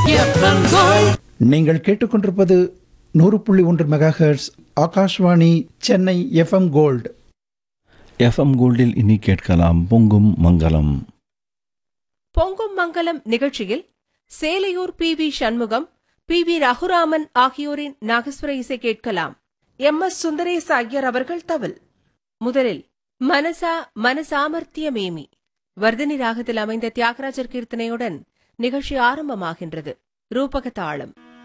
FM gold நீங்கள் கேட்டுக்கொண்டிருப்பது நூறு புள்ளி ஒன்று megahertz Akashvani Chennai FM gold FM கோல்டில் இனி கேட்கலாம் பொங்கும் மங்களம் பொங்கும் மங்கலம் நிகழ்ச்சியில் Selaiyur P V Shanmugam P V Raghuraman ஆகியோரின் நாகஸ்வர இசை கேட்கலாம் எம் எஸ் சுந்தரேச ஐயர் அவர்கள் தவில் முதலில் மனசா மனசாமர்த்தியமேமி வர்தினி ராகத்தில் அமைந்த தியாகராஜர் கீர்த்தனையுடன் நிகழ்ச்சி ஆரம்பமாகின்றது ரூபக தாளம்